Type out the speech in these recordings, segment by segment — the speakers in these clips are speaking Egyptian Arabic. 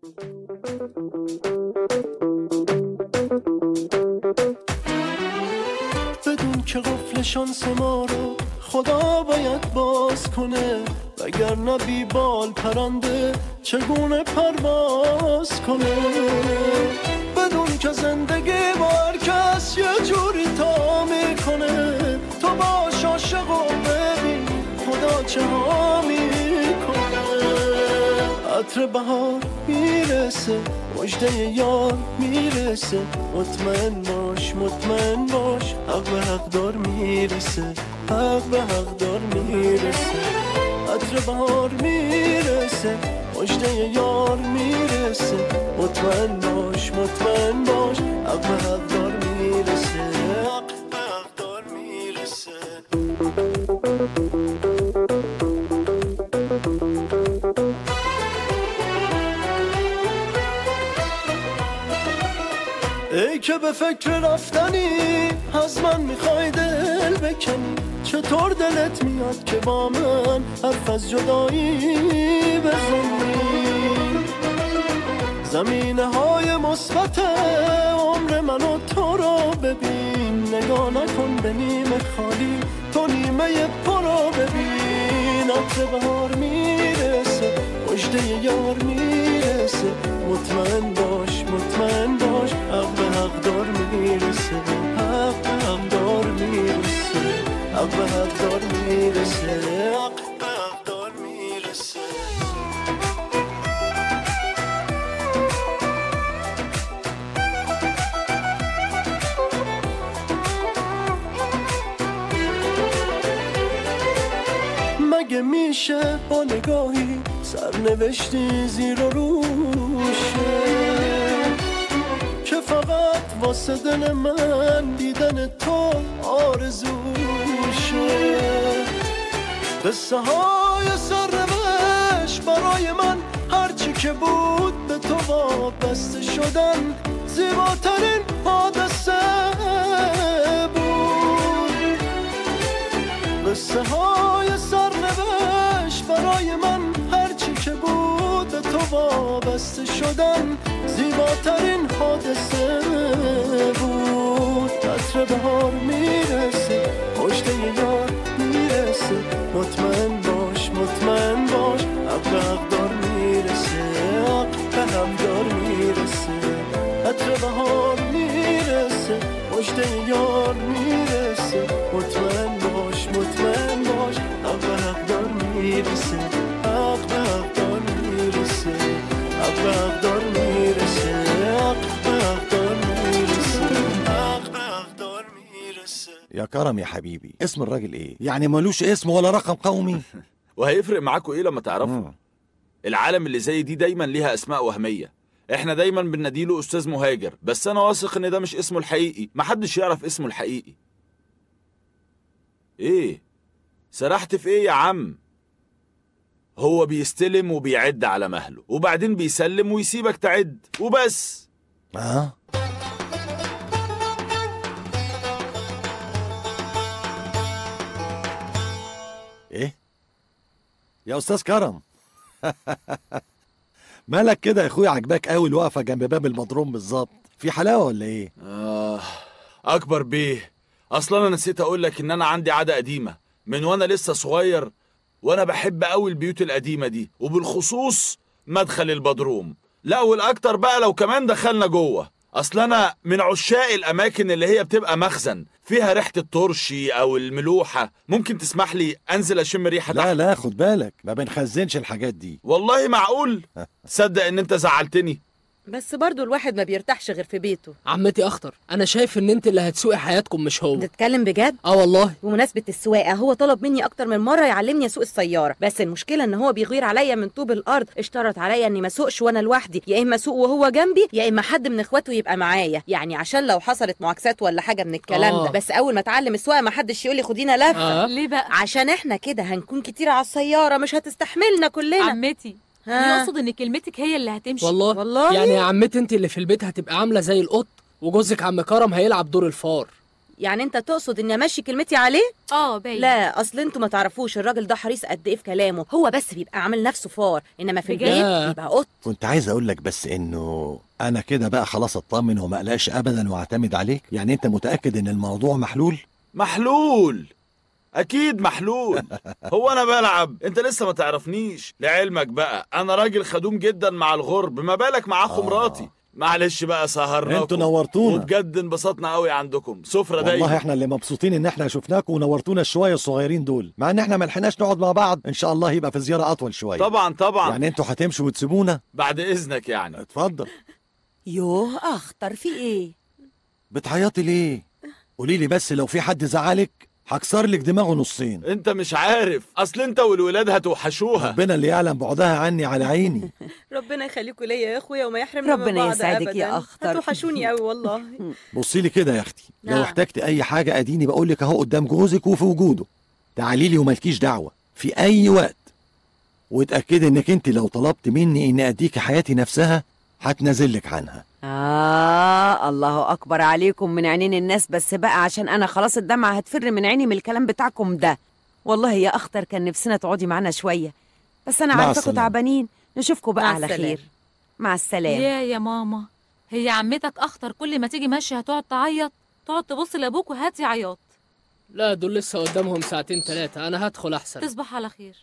بدون که قفل شانس ما رو خدا باید باز کنه وگرنه بی بال پرنده چگونه پرواز کنه بدون که زندگی با هر کس یه جوری تا میکنه تو باش عاشق و ببین خدا چه ها میکنه عطر بهار میرسه مجده یار میرسه مطمئن باش مطمئن باش حق به حق دار میرسه حق به حق دار میرسه عطر بهار میرسه مجده یار میرسه مطمئن باش مطمئن باش حق به حق دار میرسه حق به حق دار میرسه ای که به فکر رفتنی از من میخوای دل بکنی چطور دلت میاد که با من حرف از جدایی بزنی زمینه های مثبت عمر من و تو رو ببین نگاه نکن به نیمه خالی تو نیمه پر رو ببین عطر بهار میرسه مجده یار میرسه مطمئن باش مطمئن باش حق به حق دار میرسه حق به حق دار میرسه حق به حق دار میرسه حق به حق دار میرسه مگه میشه با نگاهی سرنوشتی زیر و روشه که فقط واسه دل من دیدن تو آرزوشه قصه های سرنوشت برای من هرچی که بود به تو وابسته شدن زیباترین حادثه بود قصه های سرنوشت برای من هرچی که بود به تو وابسته شدن زیباترین حادثه بود عطر بهار میرسه مجده یار میرسه مطمئن باش مطمئن باش حق به حق دار میرسه حق به هم دار میرسه عطر بهار میرسه مجده یار میرسه مطمئن باش مطمئن باش حق به حق دار میرسه حق به حق دار میرسه حق به حق دار میرسه حق به حق دار میرسه حق به حق دار میرسه يا كرم يا حبيبي اسم الراجل ايه يعني ملوش اسم ولا رقم قومي وهيفرق معاكوا ايه لما تعرفوا مم. العالم اللي زي دي دايما ليها اسماء وهميه احنا دايما بنناديله استاذ مهاجر بس انا واثق ان ده مش اسمه الحقيقي محدش يعرف اسمه الحقيقي ايه سرحت في ايه يا عم هو بيستلم وبيعد على مهله وبعدين بيسلم ويسيبك تعد وبس اه ايه يا استاذ كرم مالك كده يا اخويا عجباك قوي الوقفه جنب باب المضروم بالظبط في حلاوه ولا ايه آه أكبر بيه أصلا أنا نسيت أقول لك إن أنا عندي عادة قديمة من وأنا لسه صغير وأنا بحب أوي البيوت القديمة دي وبالخصوص مدخل البدروم لا والأكتر بقى لو كمان دخلنا جوه أصل أنا من عشاق الأماكن اللي هي بتبقى مخزن فيها ريحة الترشي أو الملوحة ممكن تسمح لي أنزل أشم ريحة لا لا خد بالك ما بنخزنش الحاجات دي والله معقول تصدق إن أنت زعلتني بس برضو الواحد ما بيرتاحش غير في بيته عمتي اخطر انا شايف ان انت اللي هتسوقي حياتكم مش هو بتتكلم بجد اه والله بمناسبة السواقة هو طلب مني أكتر من مرة يعلمني أسوق السيارة بس المشكلة إن هو بيغير عليا من طوب الأرض اشترط عليا إني ما أسوقش وأنا لوحدي يا إما أسوق وهو جنبي يا إما حد من إخواته يبقى معايا يعني عشان لو حصلت معاكسات ولا حاجة من الكلام آه. ده بس أول ما أتعلم السواقة ما حدش يقول لي خدينا لفة آه. ليه بقى عشان إحنا كده هنكون كتير على السيارة مش هتستحملنا كلنا عمتي ها. يقصد ان كلمتك هي اللي هتمشي والله والله؟ يعني يا عمتي انت اللي في البيت هتبقى عامله زي القط وجوزك عم كرم هيلعب دور الفار يعني انت تقصد اني امشي كلمتي عليه اه باين لا اصل انتوا ما تعرفوش الراجل ده حريص قد ايه في كلامه هو بس بيبقى عامل نفسه فار انما في بجد؟ البيت بيبقى قط كنت عايز اقول لك بس انه انا كده بقى خلاص اطمن وما اقلقش ابدا واعتمد عليك يعني انت متاكد ان الموضوع محلول محلول اكيد محلول هو انا بلعب انت لسه ما تعرفنيش لعلمك بقى انا راجل خدوم جدا مع الغرب ما بالك مع اخو آه. مراتي معلش بقى سهرناكم انتوا نورتونا وبجد انبسطنا قوي عندكم سفرة والله دايما احنا اللي مبسوطين ان احنا شفناكم ونورتونا الشويه الصغيرين دول مع ان احنا ما لحقناش نقعد مع بعض ان شاء الله يبقى في زياره اطول شويه طبعا طبعا يعني انتوا هتمشوا وتسيبونا بعد اذنك يعني اتفضل يوه اخطر في ايه بتعيطي ليه قولي لي بس لو في حد زعلك هكسر لك دماغه نصين انت مش عارف اصل انت والولاد هتوحشوها ربنا اللي يعلم بعدها عني على عيني ربنا يخليكم ليا يا اخويا وما يحرمنا من ربنا بعض يسعدك أبداً. يا أخطر. هتوحشوني قوي والله بصي لي كده يا اختي لو نعم. احتجت اي حاجه اديني بقول لك اهو قدام جوزك وفي وجوده تعالي لي ومالكيش دعوه في اي وقت واتاكدي انك انت لو طلبت مني اني اديكي حياتي نفسها هتنازل لك عنها آه الله أكبر عليكم من عينين الناس بس بقى عشان أنا خلاص الدمعة هتفر من عيني من الكلام بتاعكم ده والله يا أخطر كان نفسنا تقعدي معانا شوية بس أنا مع عارفاكم السلامة. تعبانين نشوفكم بقى مع على السلامة. خير مع السلامة يا يا ماما هي عمتك اخطر كل ما تيجي ماشيه هتقعد تعيط تقعد تبص لابوك وهاتي عياط لا دول لسه قدامهم ساعتين ثلاثة أنا هدخل أحسن تصبح على خير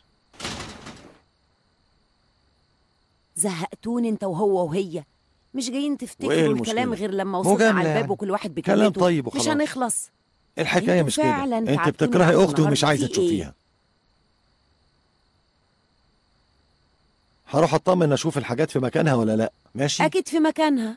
زهقتوني أنت وهو وهي مش جايين وإيه تفتكروا الكلام المشكلة؟ غير لما وصلنا على مجاملة الباب يعني. وكل واحد كلام بكلمته طيب مش وخلاص هنخلص الحكايه انتوا مش كده فعلاً انت تعبتوني بتكرهي معاكم اختي ومش النهاردة. عايزه في تشوفيها هروح اطمن اشوف الحاجات في مكانها ولا لا ماشي أكيد في مكانها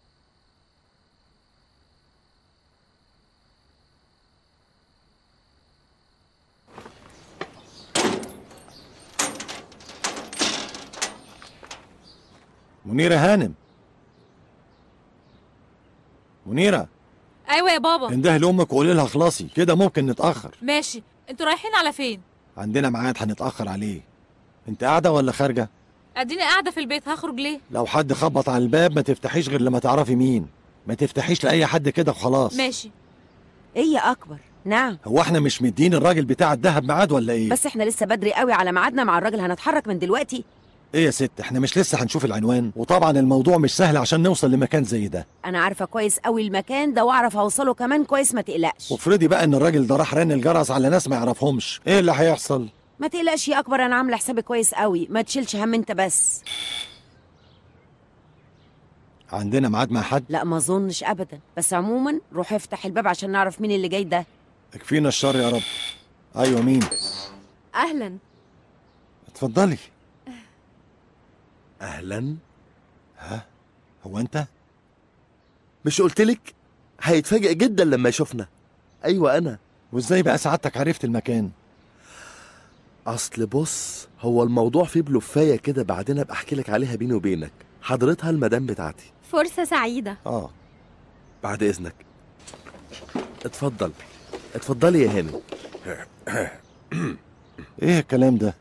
منيره هانم منيره ايوه يا بابا انده لامك وقولي لها خلاصي كده ممكن نتاخر ماشي انتوا رايحين على فين عندنا ميعاد هنتاخر عليه انت قاعده ولا خارجه اديني قاعده في البيت هخرج ليه لو حد خبط على الباب ما تفتحيش غير لما تعرفي مين ما تفتحيش لاي حد كده وخلاص ماشي إيه يا أكبر نعم هو احنا مش مدين الراجل بتاع الدهب ميعاد ولا ايه بس احنا لسه بدري قوي على ميعادنا مع الراجل هنتحرك من دلوقتي ايه يا ست احنا مش لسه هنشوف العنوان وطبعا الموضوع مش سهل عشان نوصل لمكان زي ده انا عارفه كويس قوي المكان ده واعرف اوصله كمان كويس ما تقلقش وافرضي بقى ان الراجل ده راح رن الجرس على ناس ما يعرفهمش ايه اللي هيحصل ما تقلقش يا اكبر انا عامله حسابي كويس قوي ما تشيلش هم انت بس عندنا ميعاد مع حد لا ما اظنش ابدا بس عموما روح افتح الباب عشان نعرف مين اللي جاي ده اكفينا الشر يا رب ايوه مين اهلا اتفضلي اهلا هو انت مش قلتلك هيتفاجئ جدا لما يشوفنا ايوه انا وازاي بقى سعادتك عرفت المكان اصل بص هو الموضوع فيه بلفايه كده بعدين ابقى احكي لك عليها بيني وبينك حضرتها المدام بتاعتي فرصه سعيده اه بعد اذنك اتفضل اتفضلي يا هاني ايه الكلام ده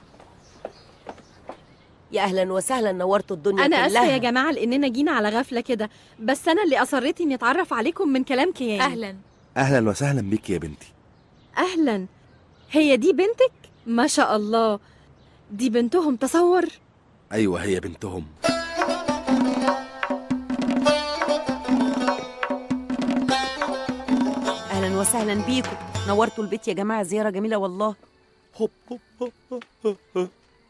يا اهلا وسهلا نورتوا الدنيا انا كلها اسفه يا جماعه لاننا جينا على غفله كده بس انا اللي اصريت اني اتعرف عليكم من كلام كيان اهلا اهلا وسهلا بيك يا بنتي اهلا هي دي بنتك ما شاء الله دي بنتهم تصور ايوه هي بنتهم اهلا وسهلا بيكم نورتوا البيت يا جماعه زياره جميله والله هوب هوب هوب هوب هوب هوب.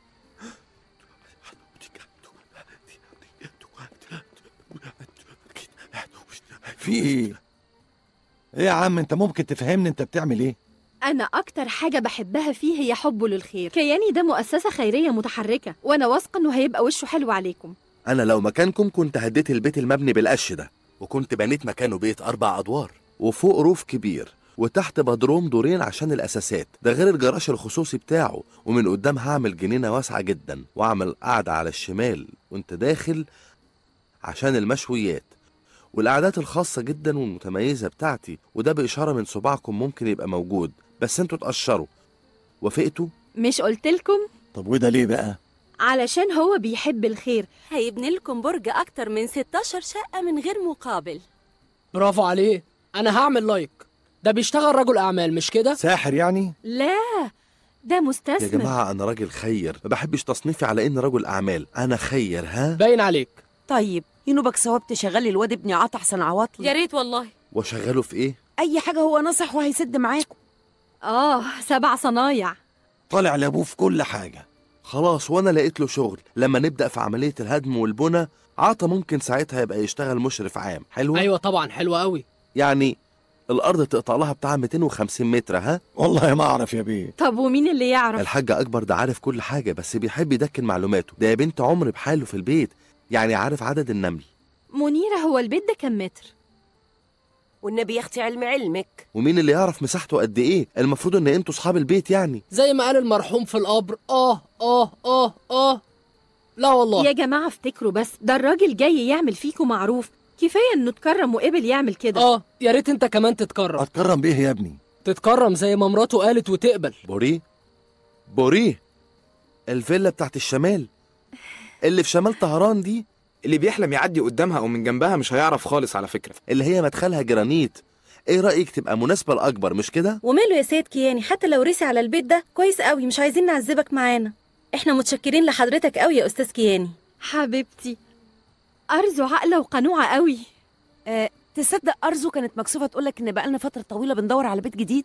في ايه ايه يا عم انت ممكن تفهمني انت بتعمل ايه انا اكتر حاجه بحبها فيه هي حبه للخير كياني ده مؤسسه خيريه متحركه وانا واثقه انه هيبقى وشه حلو عليكم انا لو مكانكم كنت هديت البيت المبني بالقش ده وكنت بنيت مكانه بيت اربع ادوار وفوق روف كبير وتحت بدروم دورين عشان الاساسات ده غير الجراج الخصوصي بتاعه ومن قدام هعمل جنينه واسعه جدا واعمل قعده على الشمال وانت داخل عشان المشويات والقعدات الخاصه جدا والمتميزه بتاعتي وده باشاره من صباعكم ممكن يبقى موجود بس انتوا تقشروا وافقتوا مش قلتلكم طب وده ليه بقى علشان هو بيحب الخير هيبني لكم برج أكتر من 16 شقة من غير مقابل برافو عليه أنا هعمل لايك ده بيشتغل رجل اعمال مش كده ساحر يعني لا ده يا مستثمر جماعة أنا راجل خير ما بحبش تصنيفي على إني رجل أعمال أنا خير ها باين عليك طيب ينوبك ثواب تشغلي الواد ابني عطا حسن عواطلي يا ريت والله وأشغله في إيه اي حاجه هو نصح وهيسد معاكم اه سبع صنايع طالع لابوه في كل حاجة خلاص وأنا لقيت له شغل لما نبدأ في عملية الهدم والبنى عطا ممكن ساعتها يبقى يشتغل مشرف عام حلو ايوه طبعا حلوه قوي يعني الأرض تقطع لها بتاع 250 متر ها والله ما أعرف يا بيه طب ومين اللي يعرف الحاج أكبر ده عارف كل حاجة بس بيحب يدكن معلوماته ده يا بنت عمر بحاله في البيت يعني عارف عدد النمل منيرة هو البيت ده كام متر والنبي يا اختي علم علمك ومين اللي يعرف مساحته قد إيه المفروض إن أنتوا صحاب البيت يعني زي ما قال المرحوم في القبر اه اه اه اه لا والله يا جماعة افتكروا بس ده الراجل جاي يعمل فيكوا معروف كفاية انه اتكرم وقبل يعمل كده اه يا ريت انت كمان تتكرم أتكرم بيه يا ابني تتكرم زي ما مراته قالت وتقبل بوريه بوريه الفيلا بتاعت الشمال اللي في شمال طهران دي اللي بيحلم يعدي قدامها او من جنبها مش هيعرف خالص على فكره اللي هي مدخلها جرانيت ايه رأيك تبقى مناسبة لأكبر مش كده؟ وماله يا سيد كياني حتى لو رسي على البيت ده كويس قوي مش عايزين نعذبك معانا احنا متشكرين لحضرتك قوي يا استاذ كياني حبيبتي أرزو عاقلة وقنوعة قوي آه تصدق ارزو كانت مكسوفه تقول لك ان بقالنا فتره طويله بندور على بيت جديد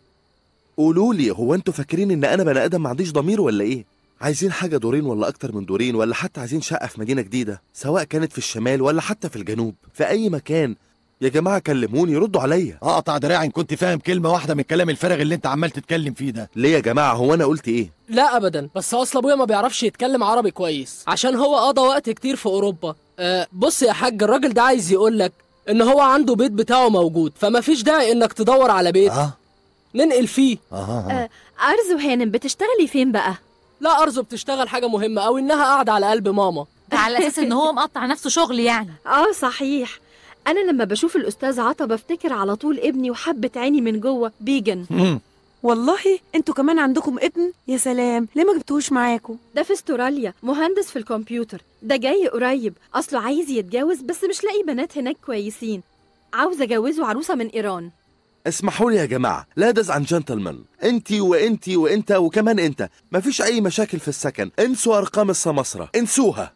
قولوا لي هو انتوا فاكرين ان انا بني ادم ما عنديش ضمير ولا ايه؟ عايزين حاجة دورين ولا أكتر من دورين ولا حتى عايزين شقة في مدينة جديدة سواء كانت في الشمال ولا حتى في الجنوب في أي مكان يا جماعة كلموني ردوا عليا أقطع دراعي إن كنت فاهم كلمة واحدة من الكلام الفارغ اللي أنت عمال تتكلم فيه ده ليه يا جماعة هو أنا قلت إيه؟ لا ابدا بس اصل ابويا ما بيعرفش يتكلم عربي كويس عشان هو قضى وقت كتير في اوروبا آه بص يا حاج الراجل ده عايز يقول لك ان هو عنده بيت بتاعه موجود فما فيش داعي انك تدور على بيت أه ننقل فيه أه, آه، أرزو هانم بتشتغلي فين بقى؟ لا ارزو بتشتغل حاجه مهمه قوي انها قاعده على قلب ماما ده على اساس ان هو مقطع نفسه شغل يعني اه صحيح أنا لما بشوف الأستاذ عطا بفتكر على طول ابني وحبة عيني من جوه بيجن مم. والله انتوا كمان عندكم ابن يا سلام ليه ما جبتوهوش معاكم ده في استراليا مهندس في الكمبيوتر ده جاي قريب أصله عايز يتجوز بس مش لاقي بنات هناك كويسين عاوز أجوزه عروسة من إيران اسمحوا لي يا جماعة لادز عن جنتلمان انتي وانتي وانت وكمان انت مفيش أي مشاكل في السكن انسوا أرقام السماسرة انسوها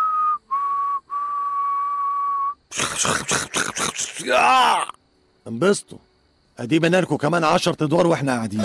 انبسطوا أدي بنالكوا كمان عشر أدوار وإحنا قاعدين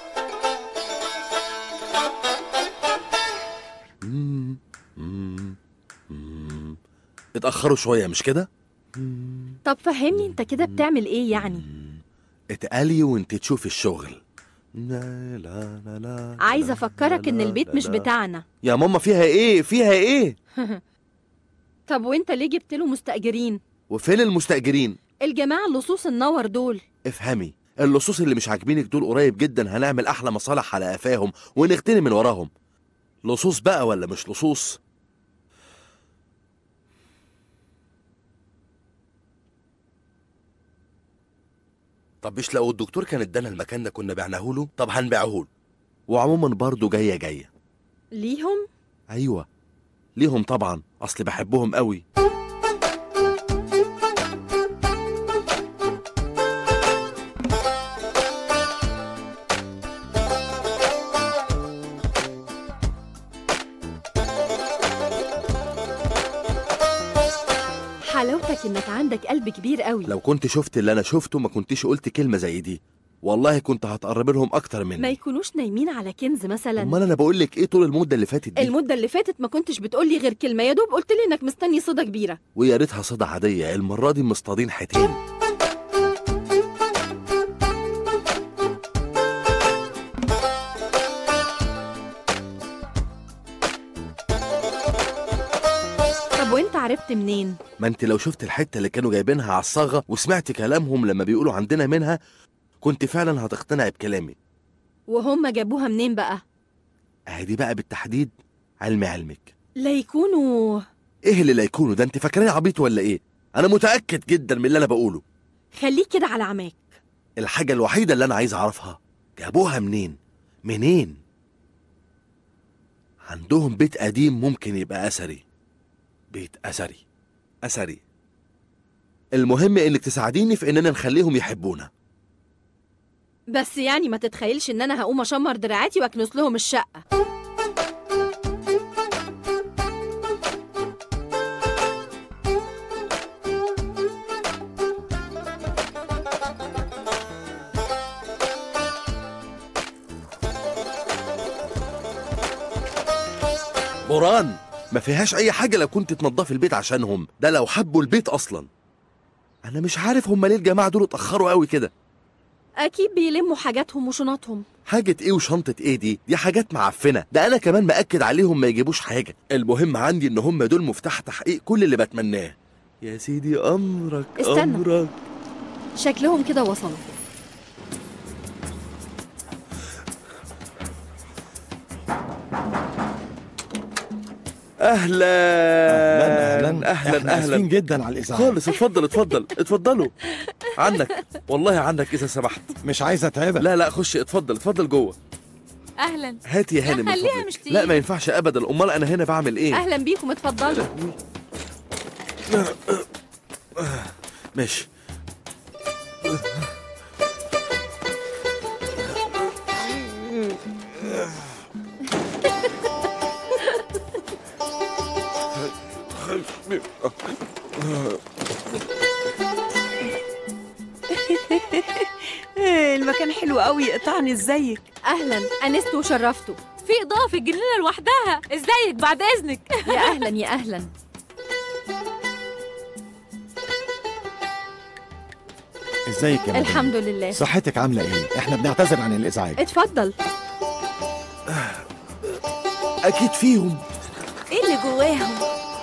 مم، مم، مم. اتأخروا شوية مش كده؟ طب فهمني أنت كده بتعمل إيه يعني؟ اتقالي وانت تشوفي الشغل لا لا لا لا عايزة لا أفكرك إن لا البيت لا مش لا. بتاعنا يا ماما فيها ايه فيها ايه طب وأنت ليه جبت له مستأجرين؟ وفين المستأجرين الجماعة اللصوص النور دول افهمي اللصوص اللي مش عاجبينك دول قريب جدا هنعمل احلى مصالح على قفاهم ونغتني من وراهم لصوص بقى ولا مش لصوص طب مش لو الدكتور كان ادانا المكان ده كنا بعناه له طب هنبيعه له وعموما برضه جايه جايه ليهم؟ ايوه ليهم طبعا اصل بحبهم قوي حلاوتك إنك عندك قلب كبير قوي لو كنت شفت اللي انا شفته ما كنتش قلت كلمه زي دي والله كنت هتقرب لهم اكتر ما مني يكونوش نايمين على كنز مثلا امال انا بقول لك ايه طول المده اللي فاتت دي المدة اللي فاتت ما كنتش بتقولي غير كلمة يا دوب قلت لي إنك مستني صدى كبيرة ويا ريتها صدى عاديه المره دي مصطادين حيتين طب وأنت عرفت منين؟ ما انت لو شفت الحته اللي كانوا جايبينها على الصاغه وسمعت كلامهم لما بيقولوا عندنا منها كنت فعلا هتقتنع بكلامي وهم جابوها منين بقى؟ اهدي بقى بالتحديد علم علمك لا يكونوا ايه اللي لا يكونوا ده انت فاكراني عبيط ولا ايه انا متاكد جدا من اللي انا بقوله خليك كده على عماك الحاجه الوحيده اللي انا عايز اعرفها جابوها منين منين عندهم بيت قديم ممكن يبقى اثري بيت اثري اثري المهم انك تساعديني في اننا نخليهم يحبونا بس يعني ما تتخيلش ان انا هقوم اشمر دراعاتي واكنس لهم الشقه بران ما فيهاش اي حاجه لو كنت تنضفي البيت عشانهم ده لو حبوا البيت اصلا انا مش عارف هم ليه الجماعه دول اتاخروا قوي كده اكيد بيلموا حاجاتهم وشنطهم حاجة ايه وشنطة ايه دي؟ دي حاجات معفنة، ده أنا كمان مأكد عليهم ما يجيبوش حاجة، المهم عندي إن هم دول مفتاح تحقيق كل اللي بتمناه. يا سيدي أمرك استنى. أمرك شكلهم كده وصلوا أهلا اهلا أهلا احنا اسفين أهلا جدا على الازعاج خالص اتفضل اتفضل اتفضلوا عنك والله عنك إذا سمحت مش عايز اتعبك لا لا خش اتفضل اتفضل جوه اهلا هاتي يا هاني من خليها فضلك. مش تقيل. لا ما ينفعش أبدا أمال أنا هنا بعمل إيه؟ اهلا بيكم اتفضلوا ماشي إيه، المكان حلو قوي اقطعني ازيك اهلا انست وشرفتوا في اضاءه في الجنينه لوحدها ازيك بعد اذنك يا اهلا يا اهلا ازيك يا مدام الحمد لله صحتك عامله ايه احنا بنعتذر عن الازعاج اتفضل أكيد فيهم ايه اللي جواهم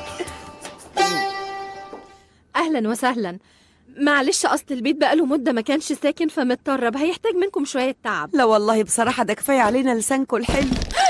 اهلا وسهلا معلش اصل البيت بقاله مده ما كانش ساكن فمتطرب هيحتاج منكم شويه تعب لا والله بصراحة ده كفاية علينا لسانكو الحلو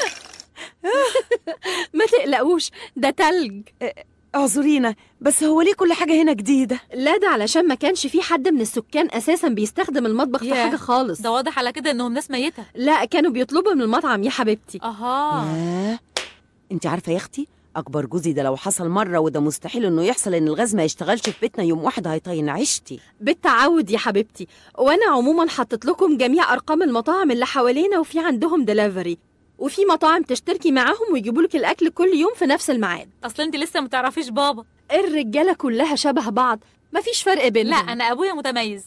ما تقلقوش ده تلج اعذرينا بس هو ليه كل حاجة هنا جديدة لا ده علشان ما كانش في حد من السكان اساسا بيستخدم المطبخ في ياه. حاجه خالص ده واضح على كده انهم ناس ميته لا كانوا بيطلبوا من المطعم يا حبيبتي اها آه. انت عارفة يا اختي اكبر جوزي ده لو حصل مرة وده مستحيل انه يحصل ان الغاز ما يشتغلش في بيتنا يوم واحد هيطين عيشتي بالتعود يا حبيبتي وانا عموما حطيت لكم جميع ارقام المطاعم اللي حوالينا وفي عندهم دليفري وفي مطاعم تشتركي معاهم ويجيبوا لك الاكل كل يوم في نفس الميعاد اصل انت لسه ما تعرفيش بابا الرجاله كلها شبه بعض مفيش فرق بينهم لا انا ابويا متميز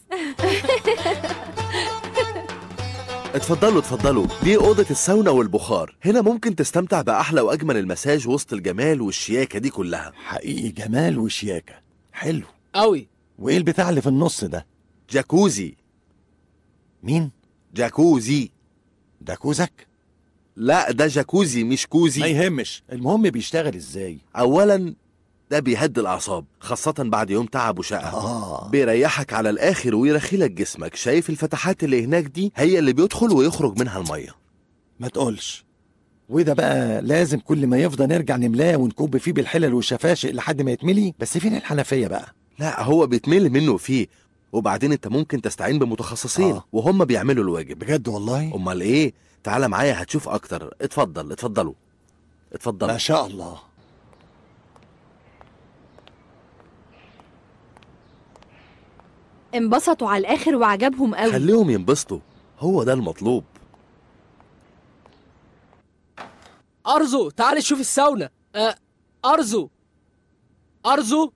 اتفضلوا اتفضلوا دي أوضة الساونا والبخار هنا ممكن تستمتع بأحلى وأجمل المساج وسط الجمال والشياكة دي كلها حقيقي جمال وشياكه حلو قوي وايه البتاع اللي في النص ده جاكوزي مين جاكوزي ده كوزك لا ده جاكوزي مش ما كوزي يهمش المهم بيشتغل ازاي أولا ده بيهدي الأعصاب خاصة بعد يوم تعب وشقة اه بيريحك على الآخر ويرخيلك جسمك شايف الفتحات اللي هناك دي هي اللي بيدخل ويخرج منها المية ما تقولش وده بقى لازم كل ما يفضى نرجع نملاه ونكب فيه بالحلل والشفاشق لحد ما يتملي بس فين الحنفيه بقى لا هو بيتمل منه فيه وبعدين انت ممكن تستعين بمتخصصين آه. وهم بيعملوا الواجب بجد والله امال ايه تعالى معايا هتشوف اكتر اتفضل اتفضلوا اتفضل ما شاء الله انبسطوا على الاخر وعجبهم قوي خليهم ينبسطوا هو ده المطلوب ارزو تعالي شوف الساونا آه ارزو ارزو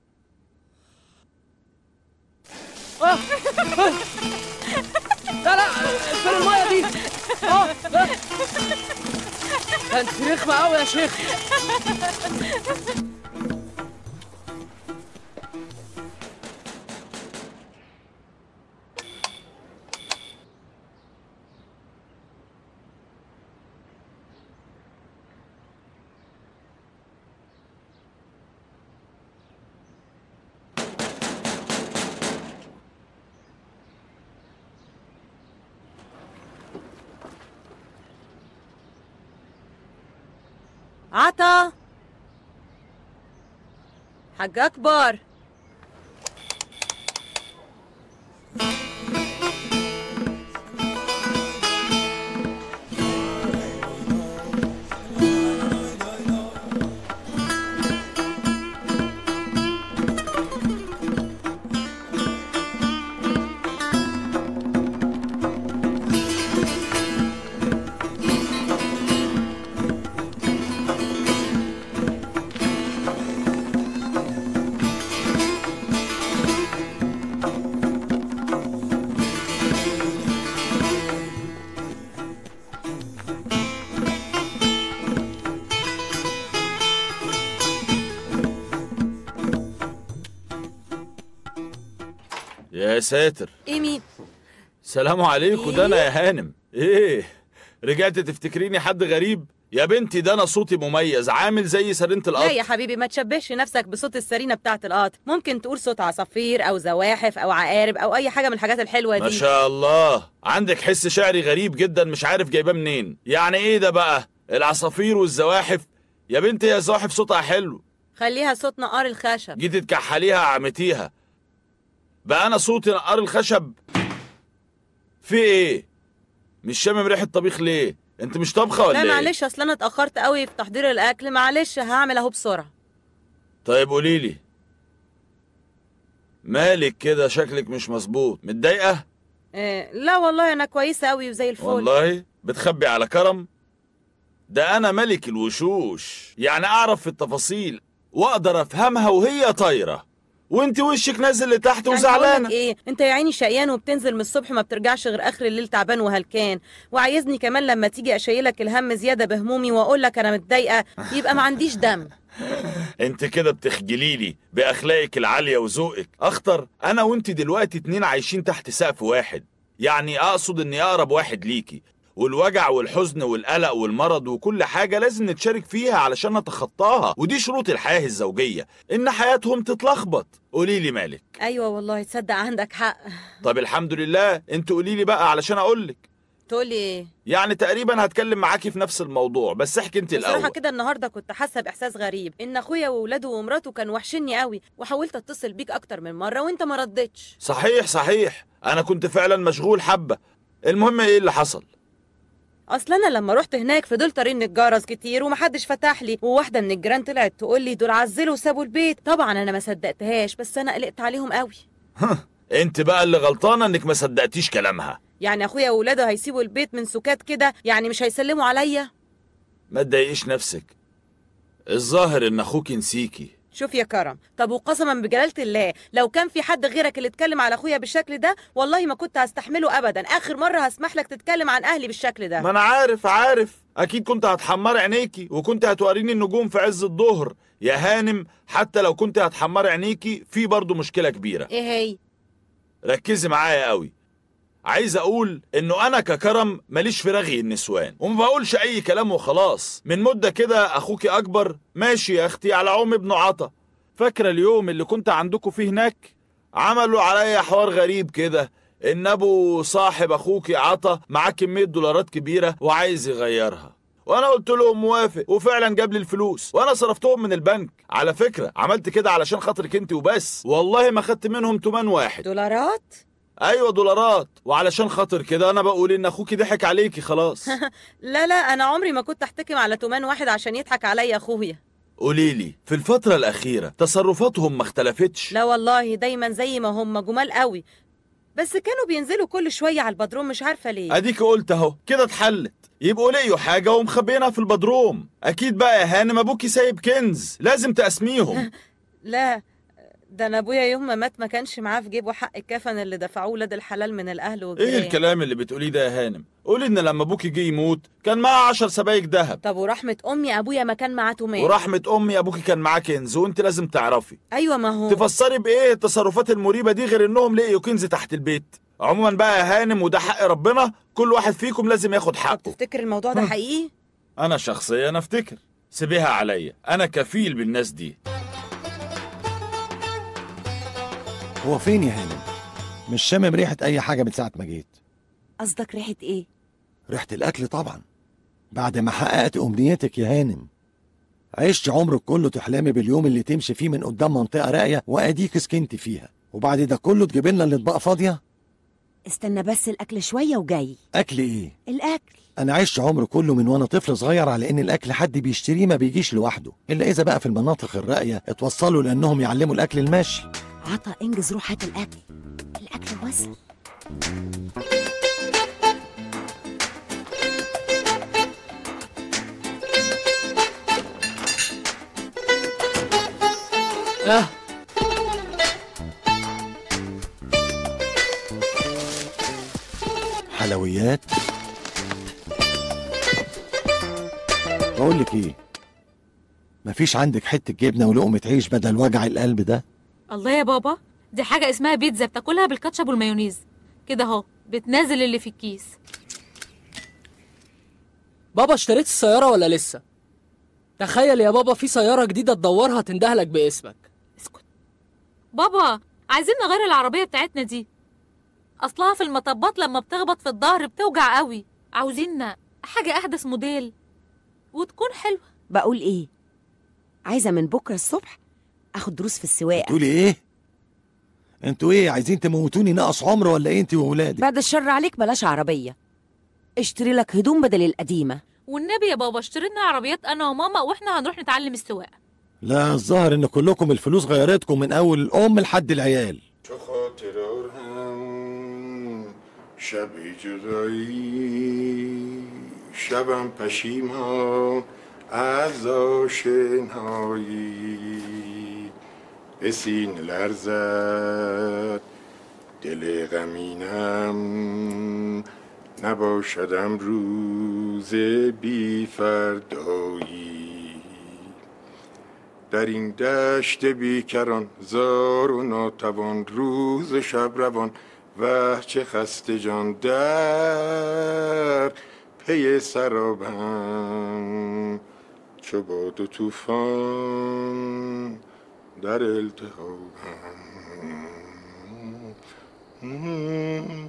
آه. آه. لا لا فين الميه دي اه آه. ده انت رخمه قوي يا شيخ عطا حاج اكبر يا ساتر ايه مين سلام عليكم ده انا يا هانم ايه رجعت تفتكريني حد غريب يا بنتي ده انا صوتي مميز عامل زي سرينة لا القطر يا حبيبي ما تشبهش نفسك بصوت السرينه بتاعه القطر ممكن تقول صوت عصافير او زواحف او عقارب او اي حاجه من الحاجات الحلوه دي ما شاء الله عندك حس شعري غريب جدا مش عارف جايباه منين يعني ايه ده بقى العصافير والزواحف يا بنتي يا زواحف صوتها حلو خليها صوت نقار الخشب جيت تكحليها عمتيها بقى انا صوتي نقار الخشب في ايه مش شامم ريحه طبيخ ليه انت مش طبخه ولا لا ايه معلش اصل انا اتاخرت قوي في تحضير الاكل معلش هعمل اهو بسرعه طيب قولي لي مالك كده شكلك مش مظبوط متضايقه إيه لا والله انا كويسه قوي وزي الفل والله بتخبي على كرم ده انا ملك الوشوش يعني اعرف في التفاصيل واقدر افهمها وهي طايره وانت وشك نازل لتحت يعني وزعلانه هقولك ايه انت يا عيني شقيان وبتنزل من الصبح ما بترجعش غير اخر الليل تعبان وهلكان وعايزني كمان لما تيجي اشيلك الهم زياده بهمومي واقول لك انا متضايقه يبقى ما عنديش دم انت كده بتخجلي لي باخلاقك العاليه وذوقك اخطر انا وانت دلوقتي اتنين عايشين تحت سقف واحد يعني اقصد اني اقرب واحد ليكي والوجع والحزن والقلق والمرض وكل حاجة لازم نتشارك فيها علشان نتخطاها ودي شروط الحياة الزوجية إن حياتهم تتلخبط قولي لي مالك ايوه والله تصدق عندك حق طب الحمد لله انت قولي لي بقى علشان أقولك تقولي ايه يعني تقريبا هتكلم معاكي في نفس الموضوع بس احكي انت بصراحه الأول كده النهارده كنت حاسه باحساس غريب ان اخويا واولاده ومراته كانوا وحشني قوي وحاولت اتصل بيك اكتر من مره وانت ما ردتش صحيح صحيح أنا كنت فعلا مشغول حبة المهم ايه اللي حصل اصل انا لما رحت هناك فضلت ارن الجرس كتير ومحدش فتح لي وواحده من الجيران طلعت تقول لي دول عزلوا وسابوا البيت طبعا انا ما صدقتهاش بس انا قلقت عليهم قوي انت بقى اللي غلطانة انك ما صدقتيش كلامها يعني اخويا واولاده هيسيبوا البيت من سكات كده يعني مش هيسلموا عليا ما تضايقيش نفسك الظاهر ان اخوك نسيكي شوف يا كرم طب وقسما بجلالة الله لو كان في حد غيرك اللي اتكلم على اخويا بالشكل ده والله ما كنت هستحمله ابدا اخر مره هسمح لك تتكلم عن اهلي بالشكل ده ما انا عارف عارف اكيد كنت هتحمري عينيكي وكنت هتوريني النجوم في عز الظهر يا هانم حتى لو كنت هتحمري عينيكي في برضه مشكله كبيره ايه هي ركزي معايا قوي عايز اقول انه انا ككرم ماليش في رغي النسوان وما بقولش اي كلام وخلاص من مده كده اخوكي اكبر ماشي يا اختي على عم ابن عطا فاكره اليوم اللي كنت عندكم فيه هناك عملوا عليا حوار غريب كده ان ابو صاحب اخوكي عطا معاه كميه دولارات كبيره وعايز يغيرها وانا قلت لهم موافق وفعلا جاب لي الفلوس وانا صرفتهم من البنك على فكره عملت كده علشان خاطرك انت وبس والله ما خدت منهم تمن واحد دولارات ايوه دولارات وعلشان خاطر كده انا بقول ان اخوكي ضحك عليكي خلاص لا لا انا عمري ما كنت احتكم على تومان واحد عشان يضحك عليا اخويا قولي لي في الفتره الاخيره تصرفاتهم ما اختلفتش لا والله دايما زي ما هم جمال قوي بس كانوا بينزلوا كل شويه على البدروم مش عارفه ليه اديك قلت اهو كده اتحلت يبقوا لقيوا حاجه ومخبيينها في البدروم اكيد بقى يا هانم ابوكي سايب كنز لازم تقسميهم لا ده انا ابويا يوم ما مات ما كانش معاه في جيبه حق الكفن اللي دفعوه ولاد الحلال من الاهل والجيران ايه الكلام اللي بتقوليه ده يا هانم قولي ان لما ابوكي جه يموت كان معاه عشر سبايك ذهب طب ورحمه امي ابويا ما كان معاه تومان ورحمه امي ابوكي كان معاه كنز وانت لازم تعرفي ايوه ما هو تفسري بايه التصرفات المريبه دي غير انهم لقيوا كنز تحت البيت عموما بقى يا هانم وده حق ربنا كل واحد فيكم لازم ياخد حقه تفتكر الموضوع ده حقيقي انا شخصيا افتكر سيبيها عليا انا كفيل بالناس دي هو فين يا هانم مش شامم ريحه اي حاجه من ساعه ما جيت قصدك ريحه ايه ريحه الاكل طبعا بعد ما حققت امنيتك يا هانم عشت عمرك كله تحلمي باليوم اللي تمشي فيه من قدام منطقه راقيه واديك سكنت فيها وبعد ده كله تجيب لنا الاطباق فاضيه استنى بس الاكل شويه وجاي اكل ايه الاكل انا عشت عمري كله من وانا طفل صغير على ان الاكل حد بيشتريه ما بيجيش لوحده الا اذا بقى في المناطق الراقيه اتوصلوا لانهم يعلموا الاكل الماشي عطا انجز روح هات الاكل الاكل وصل اه حلويات بقول لك ايه مفيش عندك حته جبنه ولقمه عيش بدل وجع القلب ده الله يا بابا دي حاجة اسمها بيتزا بتاكلها بالكاتشب والمايونيز كده اهو بتنازل اللي في الكيس بابا اشتريت السيارة ولا لسه؟ تخيل يا بابا في سيارة جديدة تدورها تندهلك باسمك اسكت بابا عايزين نغير العربية بتاعتنا دي أصلها في المطبات لما بتخبط في الظهر بتوجع قوي عاوزين حاجة أحدث موديل وتكون حلوة بقول ايه عايزه من بكره الصبح اخد دروس في السواقه تقولي ايه انتوا ايه عايزين تموتوني ناقص عمر ولا ايه انت وولادك بعد الشر عليك بلاش عربيه اشتري لك هدوم بدل القديمه والنبي يا بابا اشتري لنا عربيات أنا وماما وإحنا هنروح نتعلم السواقة لا الظاهر ان كلكم الفلوس غيرتكم من اول الام لحد العيال تو خاطر هم شب جدایی شبم پشیمان از آشنایی اسین لرزد دل غمینم نباشدم روز بی فردایی در این دشت بیکران زار و ناتوان روز و شب روان و چه خسته جان در پی سرابم چو باد و طوفان در التهابم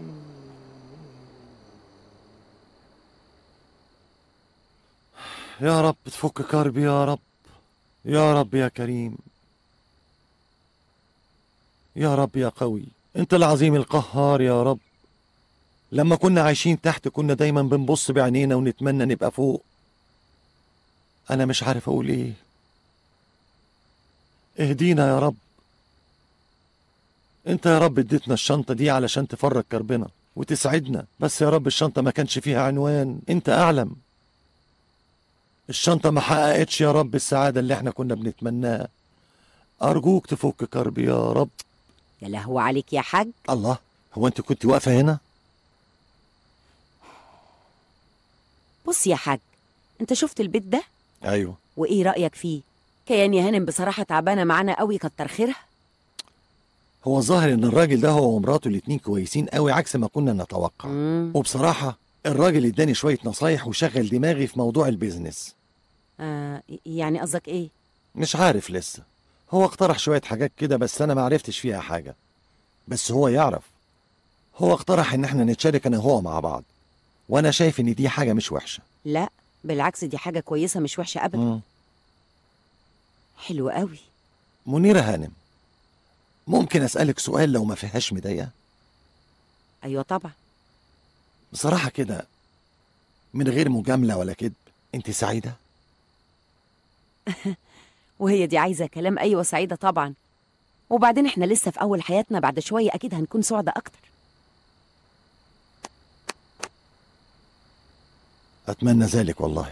يا رب تفك كربي يا رب يا رب يا كريم يا رب يا قوي انت العظيم القهار يا رب لما كنا عايشين تحت كنا دايما بنبص بعينينا ونتمنى نبقى فوق انا مش عارف اقول ايه اهدينا يا رب انت يا رب اديتنا الشنطة دي علشان تفرج كربنا وتسعدنا بس يا رب الشنطة ما كانش فيها عنوان انت اعلم الشنطة ما حققتش يا رب السعادة اللي احنا كنا بنتمناها أرجوك تفك كربي يا رب يا لهو عليك يا حاج الله هو انت كنت واقفة هنا؟ بص يا حاج انت شفت البيت ده أيوه وايه رايك فيه كيان يا هانم بصراحه تعبانه معانا قوي كتر خيرها هو الظاهر ان الراجل ده هو ومراته الاتنين كويسين قوي عكس ما كنا نتوقع مم. وبصراحة الراجل اداني شوية نصايح وشغل دماغي في موضوع البيزنس آه يعني قصدك ايه مش عارف لسه هو اقترح شوية حاجات كده بس أنا ما عرفتش فيها حاجة بس هو يعرف هو اقترح إن احنا نتشارك أنا وهو مع بعض وأنا شايف إن دي حاجة مش وحشة لا بالعكس دي حاجه كويسه مش وحشه ابدا مم. حلو قوي منيرة هانم ممكن أسألك سؤال لو ما فيهاش مضايقة ايوه طبعا بصراحة كده من غير مجاملة ولا كذب أنت سعيدة؟ وهي دي عايزه كلام ايوه سعيده طبعا وبعدين احنا لسه في اول حياتنا بعد شويه اكيد هنكون سعداء اكتر أتمنى ذلك والله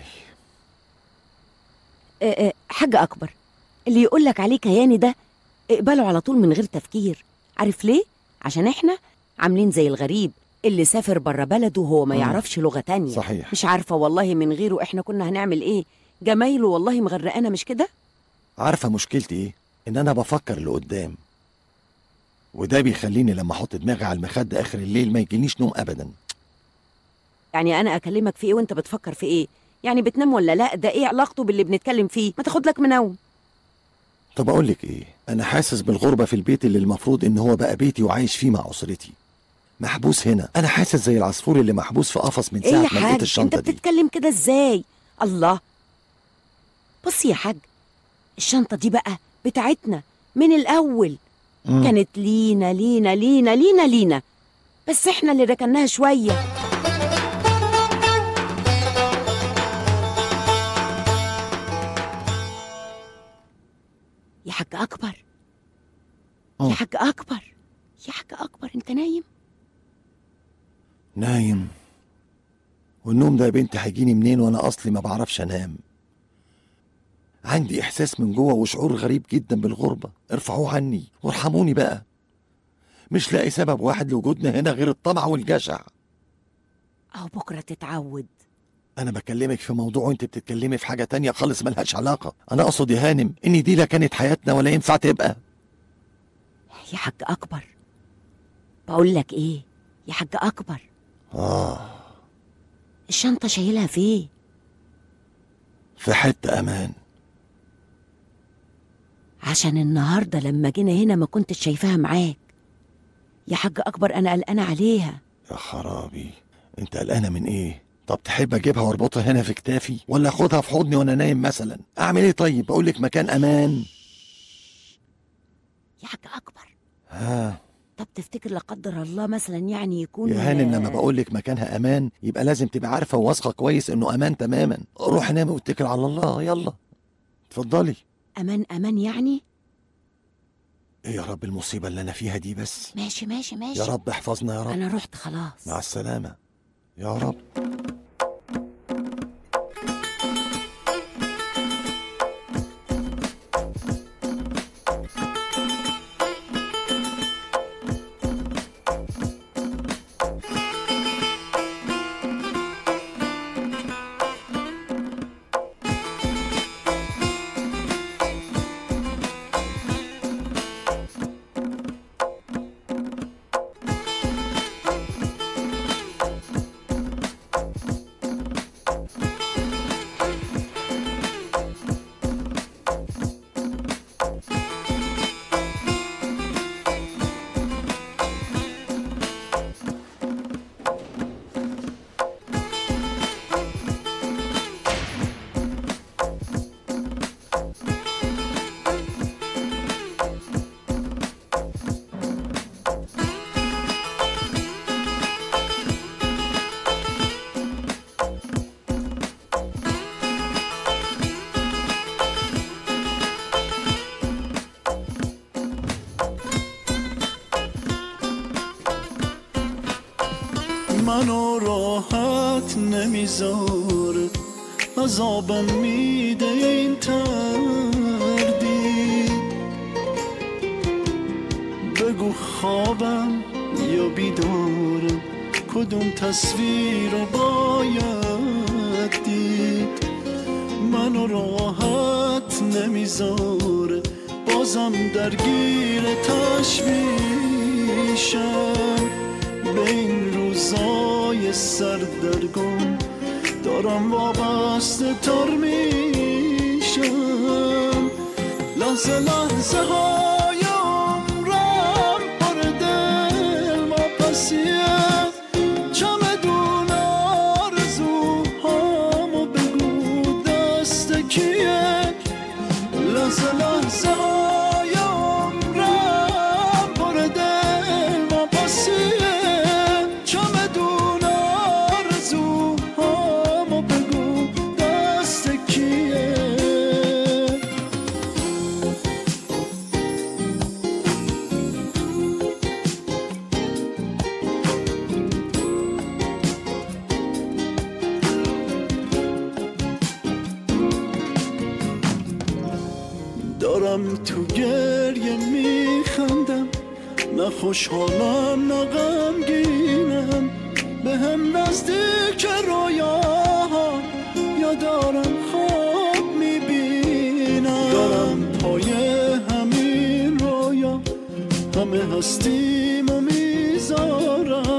آه آه حاجه اكبر اللي يقول لك عليه كياني ده اقبله على طول من غير تفكير عارف ليه عشان احنا عاملين زي الغريب اللي سافر بره بلده وهو ما مم. يعرفش لغه تانية صحيح مش عارفه والله من غيره احنا كنا هنعمل ايه جمايله والله مغرقانا مش كده عارفة مشكلتي إيه؟ إن أنا بفكر لقدام وده بيخليني لما أحط دماغي على المخدة آخر الليل ما يجينيش نوم أبدا يعني انا اكلمك في ايه وانت بتفكر في ايه يعني بتنام ولا لا ده ايه علاقته باللي بنتكلم فيه ما تاخد لك منوم طب أقول لك إيه؟ أنا حاسس بالغربة في البيت اللي المفروض إن هو بقى بيتي وعايش فيه مع أسرتي محبوس هنا أنا حاسس زي العصفور اللي محبوس في قفص من ايه ساعة يا ما لقيت حاج انت الشنطة دي بتتكلم كده ازاي الله بص يا حاج الشنطه دي بقى بتاعتنا من الاول مم. كانت لينا لينا لينا لينا لينا بس احنا اللي ركناها شويه يا حاج اكبر يا مم. حاج اكبر يا حاج اكبر انت نايم نايم والنوم ده يا بنتي هيجيني منين وانا اصلي ما بعرفش انام عندي احساس من جوه وشعور غريب جدا بالغربه ارفعوه عني وارحموني بقى مش لاقي سبب واحد لوجودنا هنا غير الطمع والجشع اهو بكره تتعود انا بكلمك في موضوع وانت بتتكلمي في حاجه تانية خالص ملهاش علاقه انا اقصد يا هانم ان دي لا كانت حياتنا ولا ينفع تبقى يا حاج اكبر بقول لك ايه يا حاج اكبر آه الشنطه شايلها فين في حتة أمان عشان النهارده لما جينا هنا ما كنتش شايفاها معاك يا حاج اكبر انا قلقانه عليها يا خرابي انت قلقانة من ايه طب تحب اجيبها واربطها هنا في كتافي ولا اخدها في حضني وانا نايم مثلا اعمل ايه طيب اقول لك مكان امان يا حاج اكبر ها طب تفتكر لا قدر الله مثلا يعني يكون يا هاني لما بقول لك مكانها امان يبقى لازم تبقى عارفه وواثقه كويس انه امان تماما روح نامي واتكل على الله يلا اتفضلي امان امان يعني ايه يا رب المصيبه اللي انا فيها دي بس ماشي ماشي ماشي يا رب احفظنا يا رب انا رحت خلاص مع السلامه يا رب منو راحت نمیذاره عذابم میده این تردید بگو خوابم یا بیدارم کدوم تصویر رو باید دید منو راحت نمیذاره بازم درگیر تشویشم به این روزای سردرگم دارم وابسته تر میشم لحظه لحظه های عمرم پر دل ما پسیه چمدون آرزوهامو بگو دست کیه لحظه لحظه های عمرم پر دل ما پسیه چمدون آرزوهامو بگو دست کیه دارم تو گریه میخندم نه خوشحالم نه غمگینم به هم نزدیک رویاها یا دارم خواب میبینم دارم پای همین رویا همه هستیم و میذارم